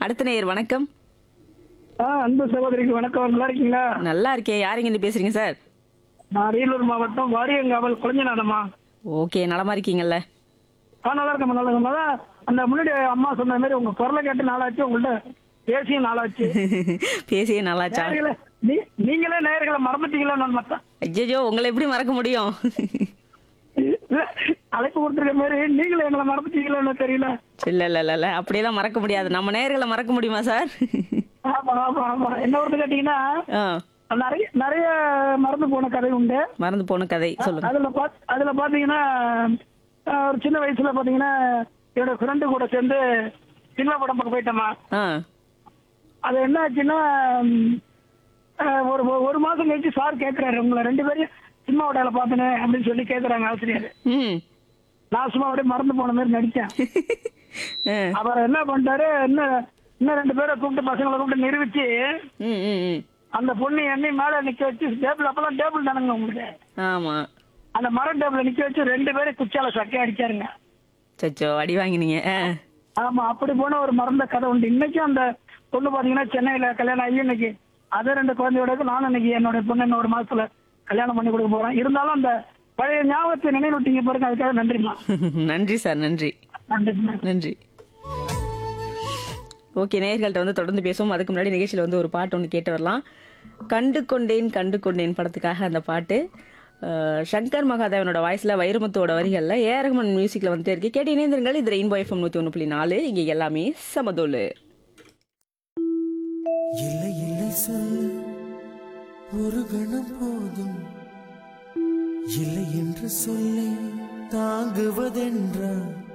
அடுத்த நேயர் வணக்கம் ஆ அன்பு சகோதரிக்கு வணக்கம் நல்லா இருக்கீங்களா நல்லா இருக்கேன் யாருங்க இருந்து பேசுறீங்க சார் நான் அரியலூர் மாவட்டம் வாரியங்காவல் குழஞ்சநாதம்மா ஓகே நலமா இருக்கீங்கல்ல ஆ நல்லா இருக்கேன் நல்லா இருக்கேன் அதான் அந்த முன்னாடி அம்மா சொன்ன மாதிரி உங்க குரலை கேட்டு நாளாச்சு உங்கள்ட்ட பேசியும் நாளாச்சு பேசியே நல்லாச்சா நேயர்களே, நீ- நீங்களே நேயர்களை மறந்துட்டீங்களா நான் மத்தேன் ஐயோ உங்களை எப்படி மறக்க முடியும் அழைப்பு கொடுத்துருக்க மாதிரி நீங்களே எங்களை மறந்துட்டீங்களான்னு தெரியல இல்ல இல்ல இல்ல இல்ல அப்படியெல்லாம் மறக்க முடியாது நம்ம நேயர்களை மறக்க முடியுமா சார் ஆமா ஆமா ஆமா என்ன ஒருத்தர் கேட்டீங்கன்னா ஆ நிறைய நிறைய மறந்து போன கதை உண்டு மறந்து போன கதை சொல்லுங்க அதுல பாத் அதுல பாத்தீங்கன்னா அஹ், ஒரு சின்ன வயசுல பாத்தீங்கன்னா என்னோட ஃப்ரெண்டு கூட சேர்ந்து சினிமா படம் பார்க்க போயிட்டோமா ஆ அது என்ன ஆச்சுன்னா ம், அஹ், ஒரு ஒரு- ஒரு மாசம் கழிச்சு சார் கேட்கிறாரு உங்களை ரெண்டு பேரையும் சினிமா உடையில பார்த்தனே அப்படின்னு சொல்லி கேக்குறாங்க ஆசிரியர் ம் நான் சும்மா அப்படியே மறந்து போன மாதிரி நடிச்சேன் ஆ. அவர் என்ன பண்ணிட்டாரு இன்னும் இன்னும் ரெண்டு பேரை கூப்பிட்டு பசங்களை கூப்பிட்டு நிரூபிச்சு ம் ம் ம் அந்த பொண்ணு எண்ணெய் மேல நிக்க வச்சு டேபிள் அப்பெல்லாம் டேபிள் தானுங்க உங்களுக்கு ஆமா அந்த மர டேபிள் நிக்க வச்சு ரெண்டு பேரும் குச்சால சக்கை அடிச்சாருங்க சச்சோ அடி வாங்கினீங்க ஆ. ஆமா அப்படி போன ஒரு மறந்த கதை உண்டு இன்னைக்கும் அந்த பொண்ணு பாத்தீங்கன்னா சென்னையில கல்யாணம் ஆகி இன்னைக்கு அதே ரெண்டு குழந்தையோட இருக்கு. நானும் இன்னைக்கு என்னோட பொண்ணு இன்னும் ஒரு மாசத்துல கல்யாணம் பண்ணி கொடுக்க போறேன் இருந்தாலும் அந்த பழைய ஞாபகத்தை நினைவூட்டிங்க பாருங்க அதுக்காக நன்றிமா நன்றி சார் நன்றி நன்றிமா நன்றி ஓகே நேயர்கள்ட்ட வந்து தொடர்ந்து பேசுவோம் அதுக்கு முன்னாடி நிகழ்ச்சியில் வந்து ஒரு பாட்டு ஒன்று கேட்டு வரலாம் கண்டு கொண்டேன் கண்டு கொண்டேன் படத்துக்காக அந்த பாட்டு அஹ், சங்கர் மகாதேவனோட வாய்ஸில் வைரமுத்தோட வரிகளில் ஏரகமன் மியூசிக்கில் வந்துட்டே இருக்கு கேட்டு இணைந்திருங்கள் இது ரெயின்போ எஃப்எம் நூற்றி ஒன்று புள்ளி நாலு இங்கே எல்லாமே சமதோலு இல்லை இல்லை சொல் ஒரு கணம் போதும் இல்லை என்று சொல்லை தாங்குவதென்றால்